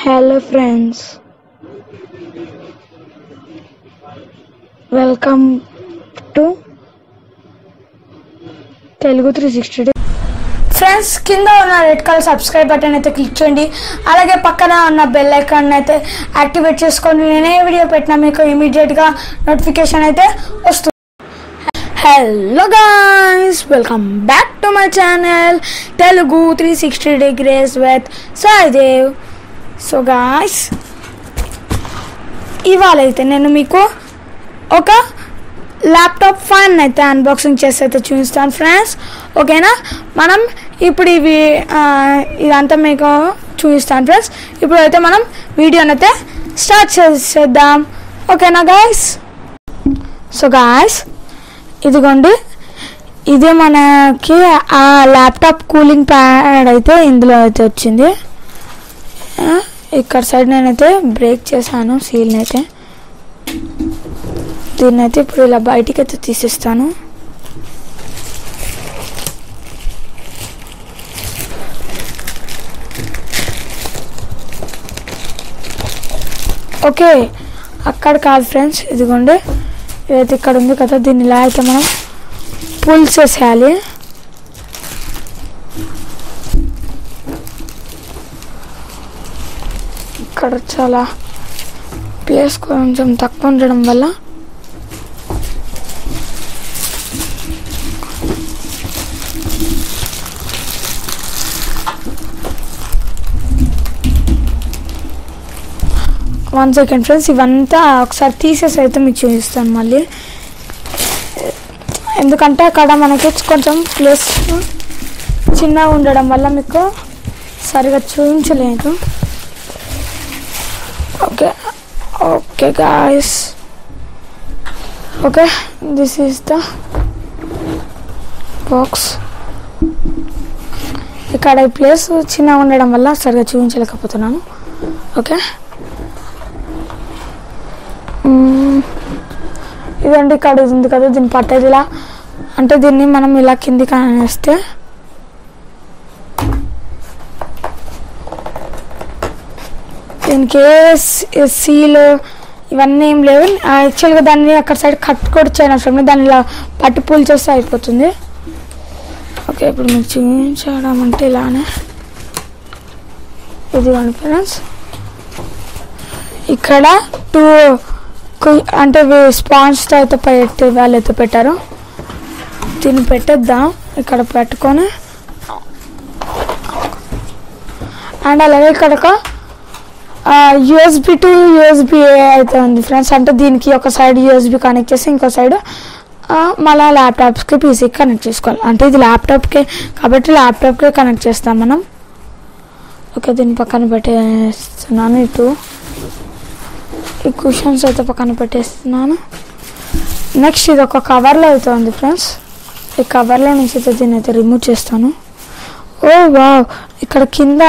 Hello friends. Welcome to Telugu three sixty friends కింద ఉన్న red colour subscribe button అయితే click చేయండి అలాగే పక్కన ఉన్న బెల్ ఐకాన్ అయితే యాక్టివేట్ చేసుకోండి నేనే వీడియో పెట్టినా మీకు ఇమీడియట్గా నోటిఫికేషన్ అయితే వస్తుంది hello guys welcome back to my channel Telugu three sixty degrees with Saidev so guys ఇవాళ అయితే నేను మీకు ఒక ల్యాప్టాప్ ఫ్యాన్ అయితే అన్బాక్సింగ్ చేసి అయితే చూపిస్తాను ఫ్రెండ్స్ ఓకేనా మనం ఇప్పుడు ఇవి ఆ, ఇదంతా మీకు చూపిస్తాను ఫ్రెండ్స్ ఇప్పుడు అయితే మనం వీడియోని అయితే స్టార్ట్ చేసేద్దాం ఓకేనా గాయస్ సో గాయస్ ఇదిగోండి ఇదే మనకి ఆ ల్యాప్టాప్ కూలింగ్ ప్యాడ్ అయితే ఇందులో అయితే వచ్చింది ఆ, ఇక్కడ సైడ్ నేనైతే బ్రేక్ చేశాను సీల్ని అయితే దీన్ని అయితే ఇప్పుడు ఇలా బయటికి అయితే తీసిస్తాను ఓకే అక్కడ కాదు ఫ్రెండ్స్ ఇదిగోండి ఇదైతే ఇక్కడ ఉంది కదా దీన్ని ఇలా అయితే మనం పుల్ చేసేయాలి ఇక్కడ చాలా ప్లేస్ కొంచెం తక్కువ ఉండడం వల్ల వన్ సెకండ్ ఫ్రెండ్స్ ఇవంతా ఒకసారి తీసేసి అయితే మీకు చూపిస్తాను మళ్ళీ ఎందుకంటే అక్కడ మనకి కొంచెం ప్లేస్ చిన్నగా ఉండడం వల్ల మీకు సరిగా చూపించలేదు okay okay guys okay this is the box ఇక్కడ ఈ ప్లేస్ చిన్నగా ఉండడం వల్ల సరిగా చూపించలేకపోతున్నాను ఓకే మ్మ్. ఇదండి ఇక్కడ ఇది ఉంది కదా దీన్ని పట్టేది ఇలా అంటే దీన్ని మనం ఇలా కిందికి అనేస్తే దీనికి ఏ సీల్ ఇవన్నీ ఏం లేవు యాక్చువల్గా దాన్ని అక్కడ సైడ్ కట్ కూడా చేయడం అవసరం లేదు. దాన్ని ఇలా పట్టి పూలు చేస్తే అయిపోతుంది ఓకే ఇప్పుడు మీకు చూపించడం అంటే ఇలానే ఇదిగోండి ఫ్రెండ్స్ ఇక్కడ టూ అంటే స్పాంజ్తో అయితే పెట్టి వాళ్ళు అయితే పెట్టారు దీన్ని పెట్టేద్దాం ఇక్కడ పెట్టుకొని అండ్ అలాగే ఇక్కడ ఒక యూఎస్బి టు యూఎస్బి అయితే ఉంది ఫ్రెండ్స్ అంటే దీనికి ఒక సైడ్ యూఎస్బి కనెక్ట్ చేసి ఇంకో సైడ్ మళ్ళీ ల్యాప్టాప్స్కి పీసీకి కనెక్ట్ చేసుకోవాలి అంటే ఇది ల్యాప్టాప్కి కాబట్టి ల్యాప్టాప్కి కనెక్ట్ చేస్తాం మనం ఓకే దీని పక్కన పెట్టేస్తున్నాను ఇటు ఈ కుషన్స్ అయితే పక్కన పెట్టేస్తున్నాను నెక్స్ట్ ఇది ఒక కవర్లో అయితే ఉంది ఫ్రెండ్స్ ఈ కవర్లో నుంచి అయితే దీన్ని అయితే రిమూవ్ చేస్తాను ఓ వావ్ ఇక్కడ కింద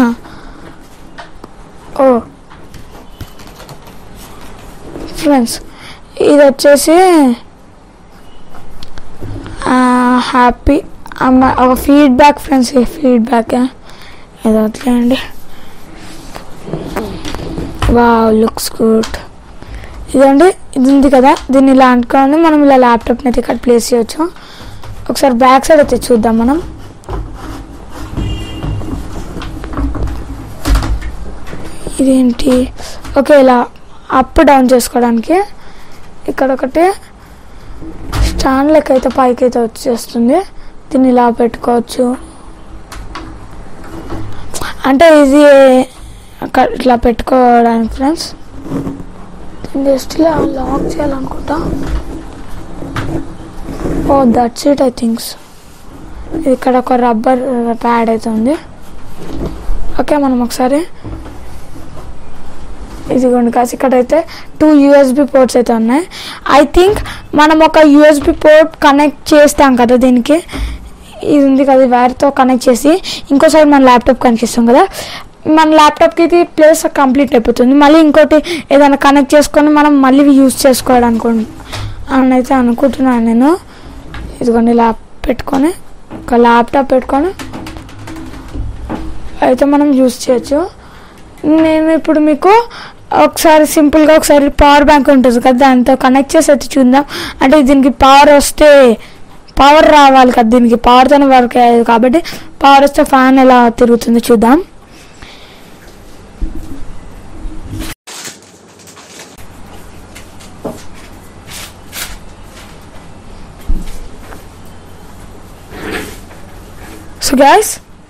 ఓ ఫ్రెండ్స్ ఇది వచ్చేసి హ్యాపీ అమ్మ ఒక ఫీడ్బ్యాక్ ఫ్రెండ్స్ ఈ ఫీడ్బ్యాక్ ఏదో వదిలేయండి వావ్ లుక్స్ గుడ్ ఇదండి ఇది ఉంది కదా దీన్ని ఇలా అనుకోని మనం ఇలా ల్యాప్టాప్ని అయితే ఇక్కడ ప్లేస్ చేయొచ్చు ఒకసారి బ్యాక్ సైడ్ అయితే చూద్దాం మనం ఇదేంటి ఓకే ఇలా అప్ డౌన్ చేసుకోవడానికి ఇక్కడ ఒకటి స్టాండ్ లెక్క అయితే పైకి అయితే వచ్చేస్తుంది దీన్ని ఇలా పెట్టుకోవచ్చు అంటే ఇది అక్కడ ఇట్లా పెట్టుకోవడానికి ఫ్రెండ్స్ జస్ట్ ఇలా లాక్ చేయాలనుకుంటా ఓ దట్స్ ఇట్ ఐ థింక్స్ ఇక్కడ ఒక రబ్బర్ ప్యాడ్ అయితే ఉంది ఓకే మనం ఒకసారి ఇదిగోండి కాసి ఇక్కడైతే టూ యూఎస్బి పోర్ట్స్ అయితే ఉన్నాయి ఐ థింక్ మనం ఒక యూఎస్బి పోర్ట్ కనెక్ట్ చేస్తాం కదా దీనికి ఇది ఉంది కదా ఈ వైర్తో కనెక్ట్ చేసి ఇంకోసారి మన ల్యాప్టాప్ కనెక్ట్ చేస్తాం కదా మన ల్యాప్టాప్కి ఇది ప్లేస్ కంప్లీట్ అయిపోతుంది మళ్ళీ ఇంకోటి ఏదైనా కనెక్ట్ చేసుకొని మనం మళ్ళీ యూజ్ చేసుకోవడానికి అని అయితే అనుకుంటున్నాను నేను ఇదిగోండి ఇలా పెట్టుకొని ఒక ల్యాప్టాప్ పెట్టుకొని అయితే మనం యూజ్ చేయొచ్చు నేను ఇప్పుడు మీకు ఒకసారి సింపుల్గా ఒకసారి పవర్ బ్యాంక్ ఉంటుంది కదా దాంతో కనెక్ట్ చేసి అయితే చూద్దాం అంటే దీనికి పవర్ వస్తే పవర్ రావాలి కదా దీనికి పవర్తోనే వర్క్ అయ్యేది కాబట్టి పవర్ వస్తే ఫ్యాన్ ఎలా తిరుగుతుందో చూద్దాం సో గ్యాస్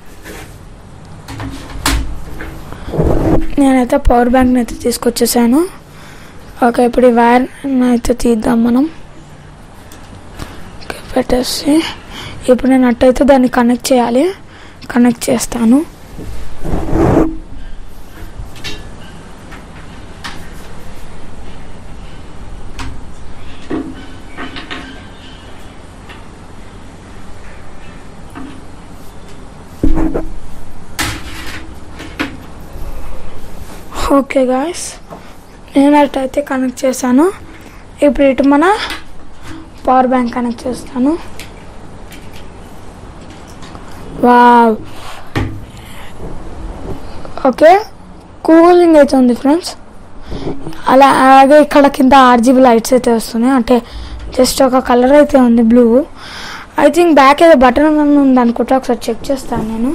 నేనైతే పవర్ బ్యాంక్ని అయితే తీసుకొచ్చేసాను ఓకే ఇప్పుడు ఈ వైర్ అయితే తీద్దాం మనం ఓకే, పెట్టేసి ఇప్పుడు నేను అట్టయితే దాన్ని కనెక్ట్ చేయాలి కనెక్ట్ చేస్తాను ఓకే గాయస్ నేను అట్టయితే కనెక్ట్ చేశాను ఇప్పుడు ఇటు మన పవర్ బ్యాంక్ కనెక్ట్ చేస్తాను వావ్ ఓకే కూలింగ్ అయితే ఉంది ఫ్రెండ్స్ అలా అలాగే ఇక్కడ కింద ఆర్జీబీ లైట్స్ అయితే వస్తున్నాయి అంటే జస్ట్ ఒక కలర్ అయితే ఉంది బ్లూ ఐ థింక్ బ్యాక్ ఏదో బటన్ ఉంది అనుకుంటా ఒకసారి చెక్ చేస్తాను నేను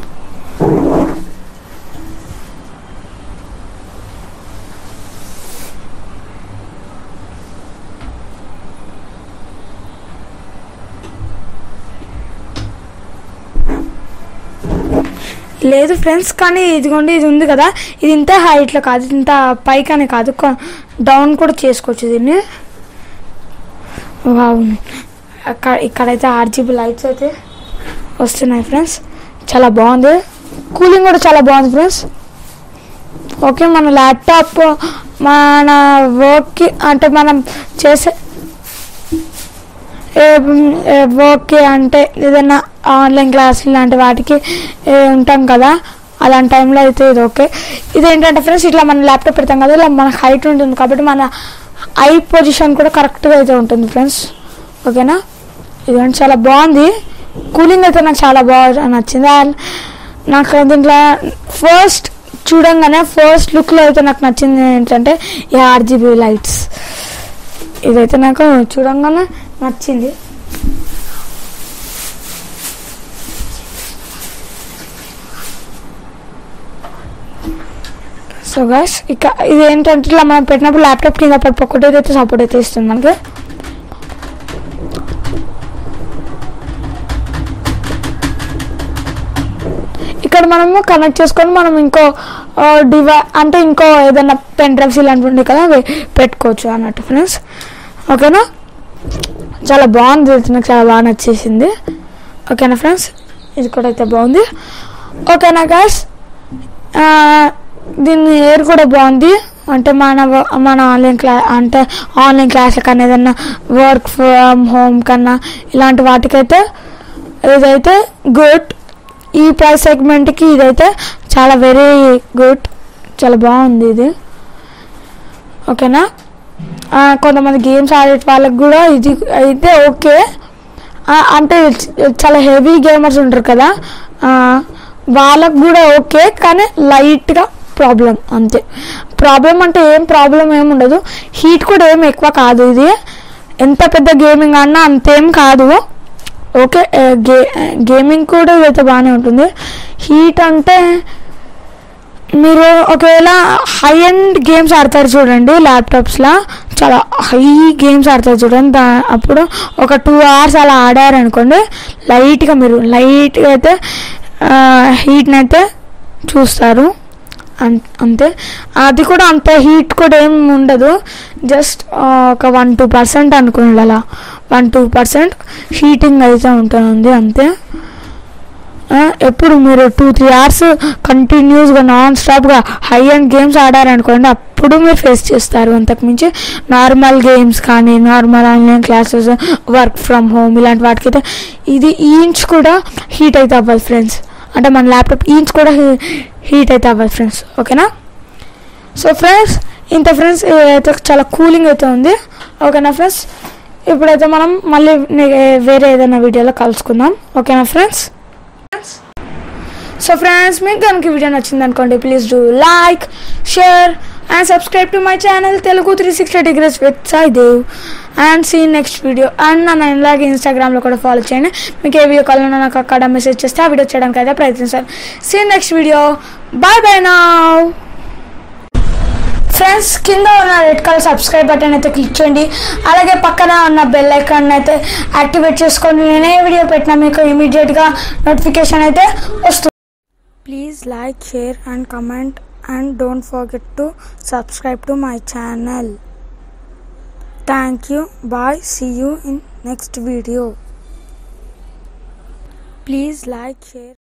లేదు ఫ్రెండ్స్ కానీ ఇదిగోండి ఇది ఉంది కదా ఇది ఇంత హైట్లో కాదు ఇది ఇంత పైకనే కాదు డౌన్ కూడా చేసుకోవచ్చు దీన్ని వావ్. అక్కడ ఇక్కడైతే ఆర్జీబీ లైట్స్ అయితే వస్తున్నాయి ఫ్రెండ్స్ చాలా బాగుంది కూలింగ్ కూడా చాలా బాగుంది ఫ్రెండ్స్ ఓకే మన ల్యాప్టాప్ మన వర్క్కి అంటే మనం చేసే ఓకే అంటే ఏదైనా ఆన్లైన్ క్లాసులు లాంటి వాటికి ఏ, ఉంటాం కదా అలాంటి టైంలో అయితే ఇది ఓకే ఇదేంటంటే ఫ్రెండ్స్ ఇట్లా మన ల్యాప్టాప్ పెడతాం కదా ఇలా మన హైట్ ఉంటుంది కాబట్టి మన ఐ పొజిషన్ కూడా కరెక్ట్గా అయితే ఉంటుంది ఫ్రెండ్స్ ఓకేనా ఇదంటే చాలా బాగుంది కూలింగ్ అయితే నాకు చాలా బాగా నచ్చింది అండ్ నాకు దీంట్లో ఫస్ట్ చూడంగానే ఫస్ట్ లుక్లో అయితే నాకు నచ్చింది ఏంటంటే ఈ ఆర్జీబీ లైట్స్ ఇదైతే నాకు చూడంగానే నచ్చింది సో గైస్ ఇక ఇది ఏంటంటే ఇట్లా మనం పెట్టినప్పుడు ల్యాప్టాప్ కింద పడిపోకుండా అయితే సపోర్ట్ అయితే ఇస్తుంది మనకి ఇక్కడ మనము కనెక్ట్ చేసుకొని మనం ఇంకో డివై అంటే ఇంకో ఏదైనా పెన్ డ్రైవ్స్ ఇలాంటివి ఉంటాయి కదా అవి పెట్టుకోవచ్చు అన్నట్టు ఫ్రెండ్స్ ఓకేనా చాలా బాగుంది ఇది నాకు చాలా బాగా నచ్చేసింది ఓకేనా ఫ్రెండ్స్ ఇది కూడా అయితే బాగుంది ఓకేనా గాయస్ దీని ఎయిర్ కూడా బాగుంది అంటే మన వ- మన ఆన్లైన్ క్లా అంటే ఆన్లైన్ క్లాసుల కన్నా ఏదన్నా వర్క్ ఫ్రమ్ హోమ్ కన్నా ఇలాంటి వాటికైతే ఇదైతే గుడ్ ఈ ప్రైస్ సెగ్మెంట్కి ఇదైతే చాలా వెరీ గుడ్ చాలా బాగుంది ఇది ఓకేనా ఆ, కొంతమంది గేమ్స్ ఆడే వాళ్ళకి కూడా ఇది అయితే ఓకే ఆ, అంటే చ- చాలా హెవీ గేమర్స్ ఉంటారు కదా ఆ, వాళ్ళకు కూడా ఓకే కానీ లైట్గా ప్రాబ్లం అంతే ప్రాబ్లం అంటే ఏం ప్రాబ్లం ఏమి ఉండదు హీట్ కూడా ఏం ఎక్కువ కాదు ఇది ఎంత పెద్ద గేమింగ్ అన్నా అంతేం కాదు ఓకే ఆ, గే గేమింగ్ కూడా ఇదైతే బాగానే ఉంటుంది హీట్ అంటే మీరు ఒకవేళ హై ఎండ్ గేమ్స్ ఆడతారు చూడండి ల్యాప్టాప్స్లో చాలా హై గేమ్స్ ఆడతారు చూడండి దా అప్పుడు ఒక టూ అవర్స్ అలా ఆడారనుకోండి లైట్గా మీరు లైట్గా అయితే హీట్ని అయితే చూస్తారు అన్- అంతే అది కూడా అంత హీట్ కూడా ఏం ఉండదు జస్ట్ ఒక వన్ టూ పర్సెంట్ అనుకోండి అలా వన్ టూ పర్సెంట్ హీటింగ్ అయితే ఉంటుంది అంతే ఆ, ఎప్పుడు మీరు టూ త్రీ అవర్స్ కంటిన్యూస్గా నాన్ స్టాప్గా హై అండ్ గేమ్స్ ఆడారనుకోండి అప్పుడు మీరు ఫేస్ చేస్తారు అంతకుమించి నార్మల్ గేమ్స్ కానీ normal online classes work from home ఇలాంటి వాటికైతే ఇది ఈ ఇంచ్ కూడా హీట్ అయితే అవ్వదు ఫ్రెండ్స్ అంటే మన ల్యాప్టాప్ ఈ ఇంచ్ కూడా హీట్ అయితే అవ్వదు ఫ్రెండ్స్ ఓకేనా సో ఫ్రెండ్స్ ఇంత ఫ్రెండ్స్ అయితే చాలా కూలింగ్ అయితే ఉంది ఓకేనా ఫ్రెండ్స్ ఇప్పుడైతే మనం మళ్ళీ నే- వేరే ఏదైనా వీడియోలో కలుసుకుందాం ఓకేనా ఫ్రెండ్స్ సో ఫ్రెండ్స్ మీకు కనుక ఈ వీడియో నచ్చింది అనుకోండి please do like share and subscribe to my channel Telugu three sixty degrees with Saidev and see next video and నన్ను ఇలాగే ఇన్స్టాగ్రామ్లో కూడా ఫాలో చేయండి మీకు ఏ వీడియో కావాలన్నా నాకు అక్కడ మెసేజ్ చేస్తే ఆ వీడియో చేయడానికి అయితే ప్రయత్నిస్తాను see next video bye bye నా ఫ్రెండ్స్ కింద ఉన్న రెడ్ కలర్ సబ్స్క్రైబ్ బటన్ అయితే క్లిక్ చేయండి అలాగే పక్కన ఉన్న బెల్ ఐకాన్ అయితే యాక్టివేట్ చేసుకోండి నేను ఏ వీడియో పెట్టినా మీకు ఇమీడియట్గా నోటిఫికేషన్ అయితే వస్తుంది please like share and comment and don't forget to subscribe to my channel thank you bye see you in next video please like share